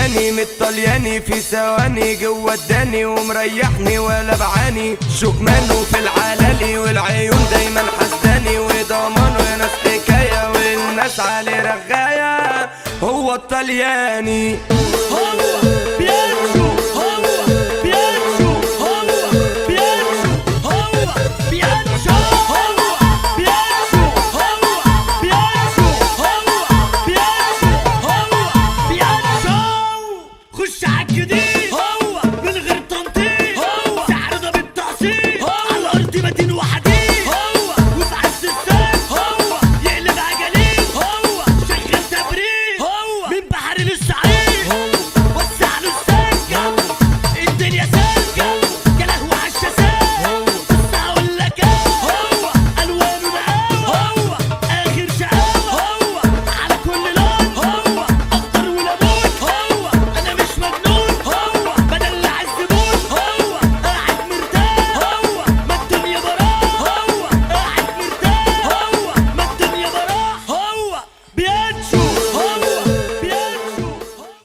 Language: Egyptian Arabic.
التاني من الطلياني في ثواني جوه اداني ومريحني ولا بعاني شكمانه في العلالي والعيون دايما حسداني وضمانه يا ناس حكايه والناس عليه رغايه هو الطلياني هو